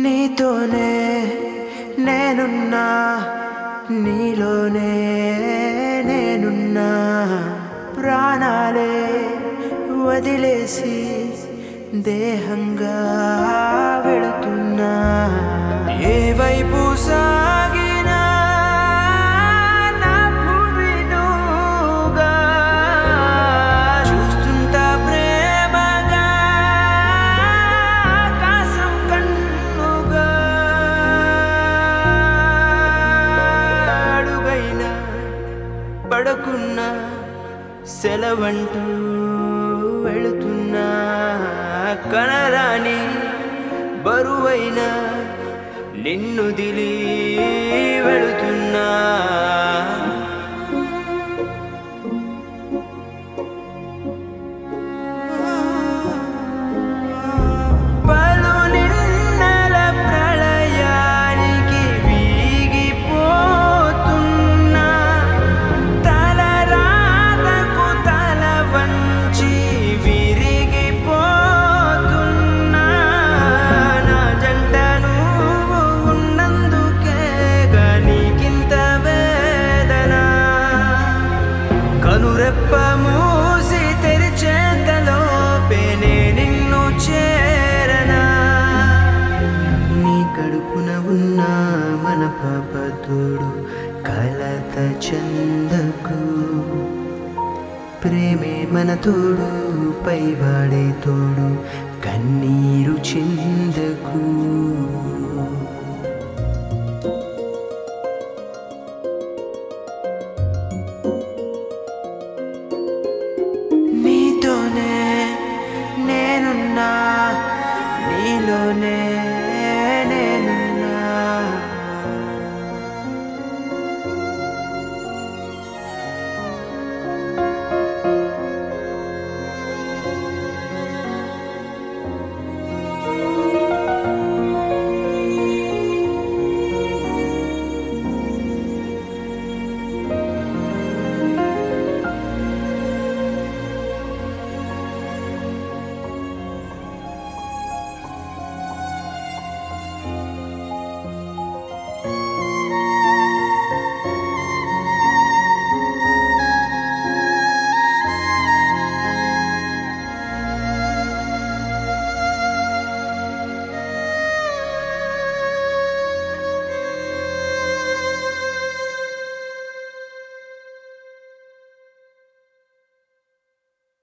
నీతోనే నేనున్నా నీలోనే నేనున్నా ప్రాణాలే వదిలేసి దేహంగా వెళుతున్నా ఏ వైపు సాగినా నా భూమి నువ్వుగా చూస్తుంటా ప్రేమగా ఆకాశం కన్నుగా అడుగైనా పడకున్నా సెలవంటూ వెళుతున్నా కనరాని బరువైన నిన్ను దిలి వెళుతున్నా పలు నిన్నల ప్రళయానికి వీగిపోతున్నా తల రాతకు తల వంచి విరిగిపోతున్నా నా జంట నువ్వు ఉన్నందుకే నీకింత వేదన కనురెప్ప మూసి తెరిచేంతలోపేనే నిన్ను చేరనా నీ కడుపున ఉన్న మన పాప తోడు కలత చందకు ప్రేమే మన తోడు పైవాడే తోడు కన్నీరు చిందకు నీతోనే నేనున్నా నీలోనే